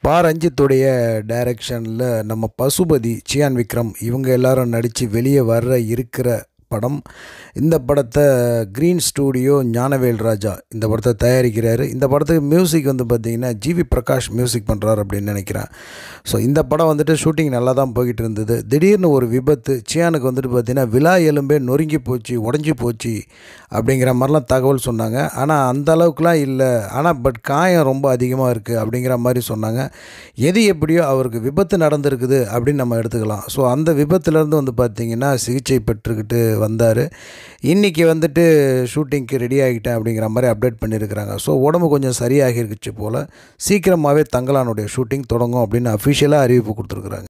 பா ரஞ்சித்துடைய டைரக்ஷனில் நம்ம பசுபதி சியான் விக்ரம் இவங்க எல்லாரும் நடித்து வெளியே வர்ற இருக்கிற படம் இந்த படத்தை க்ரீன் ஸ்டூடியோ ஞானவேல் ராஜா இந்த படத்தை தயாரிக்கிறாரு இந்த படத்துக்கு மியூசிக் வந்து பார்த்திங்கன்னா ஜிவி பிரகாஷ் மியூசிக் பண்ணுறாரு அப்படின்னு நினைக்கிறேன் ஸோ இந்த படம் வந்துட்டு ஷூட்டிங் நல்லா தான் போய்கிட்டு இருந்தது திடீர்னு ஒரு விபத்து சியானுக்கு வந்துட்டு பார்த்திங்கன்னா விழா எலும்பே நொறுங்கி போச்சு உடஞ்சி போச்சு அப்படிங்கிற மாதிரிலாம் தகவல் சொன்னாங்க ஆனால் அந்த அளவுக்குலாம் இல்லை ஆனால் பட் காயம் ரொம்ப அதிகமாக இருக்குது அப்படிங்கிற மாதிரி சொன்னாங்க எது எப்படியோ அவருக்கு விபத்து நடந்திருக்குது அப்படின்னு நம்ம எடுத்துக்கலாம் ஸோ அந்த விபத்துலேருந்து வந்து பார்த்திங்கன்னா சிகிச்சை பெற்றுக்கிட்டு வந்தார் இன்றைக்கி வந்துட்டு ஷூட்டிங்க்கு ரெடி ஆகிட்டேன் அப்படிங்கிற மாதிரி அப்டேட் பண்ணியிருக்கிறாங்க ஸோ உடம்பு கொஞ்சம் சரியாகிருக்குச்சு போல் சீக்கிரமாகவே தங்கலானுடைய ஷூட்டிங் தொடங்கும் அப்படின்னு அஃபிஷியலாக அறிவிப்பு கொடுத்துருக்குறாங்க